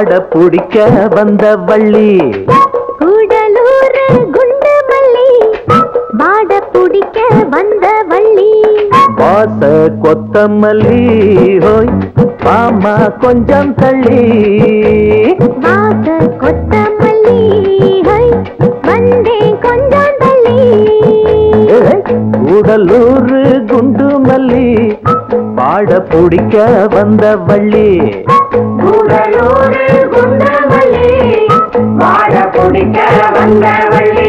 பாட பிடிக்க வந்த வள்ளி கூடலூர் குண்டு மல்லி வாட பிடிக்க வந்த வள்ளி வாச கொத்தமல்லி ஹோய் மாமா கொஞ்சம் தள்ளி வாச கொத்தமல்லி ஹை வந்தேன் கொஞ்சம் தள்ளி ஏய், கூடலூர் குண்டு மல்லி பாட பிடிக்க வந்த வள்ளி கூடலூர் குண்டு மல்லி வாட பிடிக்க வந்த வள்ளி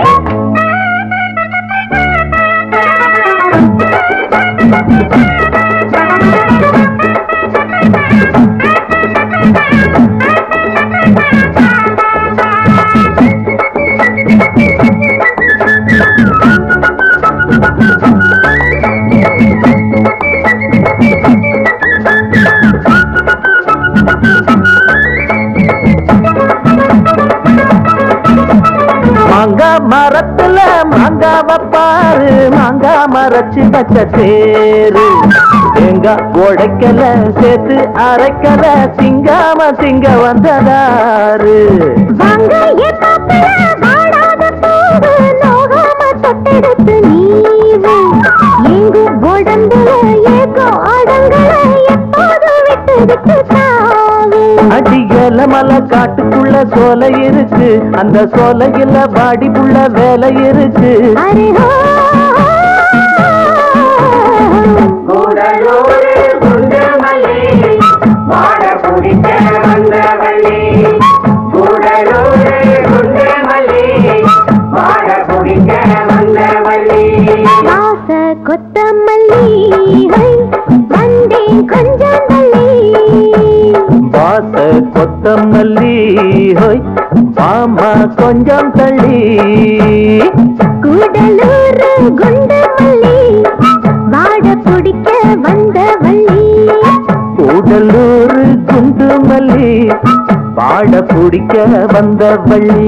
மாங்கா மரத்துல மாங்காவ பாரு மாங்கா மரச்சு வச்ச தேரு தேங்காய் உடைக்கல சேர்த்து அரைக்கல சிங்காம சிங்க வந்ததாரு வாங்க என் மாப்பிள்ள வாடாத பூவு நோகாம தொட்டெடுத்து நீவு எங்கு உடம்புல ஏகோ அடங்கல எப்போது விட்டு விட்டு தாவு அடியல மலை காட்டுக்குள்ள சோலை இருக்கு அந்த சோலையில பாடிக்குள்ள வேலை இருக்கு அரே ஹோ கூடலூர் குண்டுமல்லி வாட பிடிக்க வந்த வள்ளி கூடலூர் குண்டுமல்லி வாட பிடிக்க வந்த வள்ளி வாச கொத்தமல்லி ஹை வந்தேன் கொஞ்சம் தள்ளி வாச கொத்தமல்லி ஹோய் மாமா கொஞ்சம் தள்ளி கூடலூர் குண்டு மல்லி வாட பிடிக்க வந்த வள்ளி கூடலூர் குண்டு மல்லி பாட பிடிக்க வந்த வள்ளி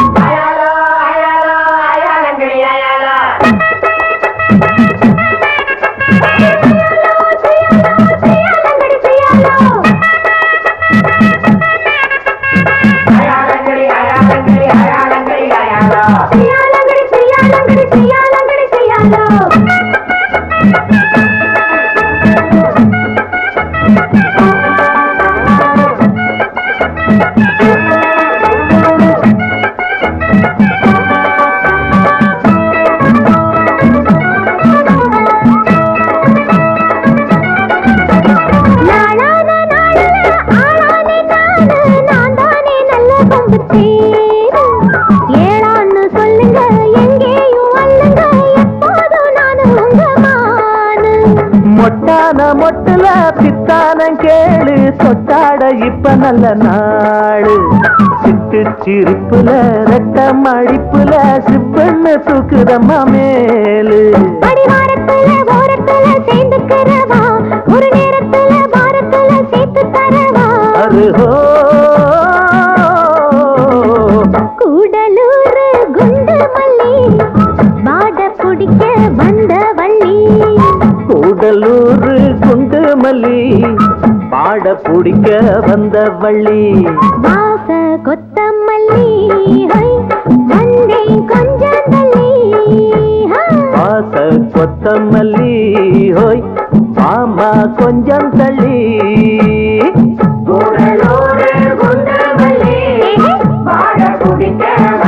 நாளான நாளில ஆளானே நானு, நான் தானே நல்ல கொம்பு தேரு. ஏளான்னு சொல்லுங்க எங்கேயும் அல்லுங்க எப்போதும் நானு உங்க மானு மொட்டான மொட்டுல பித்தானம் கேளு சொட்டாட இப்ப நல்ல நாடு சிட்டு சிரிப்புல ரெட்ட மடிப்புல சிப்பண்ணு தூக்குதம்மா மேலு அடிவாரத்துல ஓரத்துல சேர்ந்துக்கிறவா ஒரு நேரத்துல வாரத்துல சேர்த்து தரவா அருகோ கூடலூர் குண்டு மல்லி வாட பிடிக்க வந்த வள்ளி கூடலூர் குண்டு மல்லி பாட பிடிக்க வந்த வள்ளி வாச கொத்தமல்லி ஹை வந்தேன் கொஞ்சம் தள்ளி ஹா. வாச கொத்தமல்லி ஹோய் மாமா கொஞ்சம் தள்ளி ஏஹே.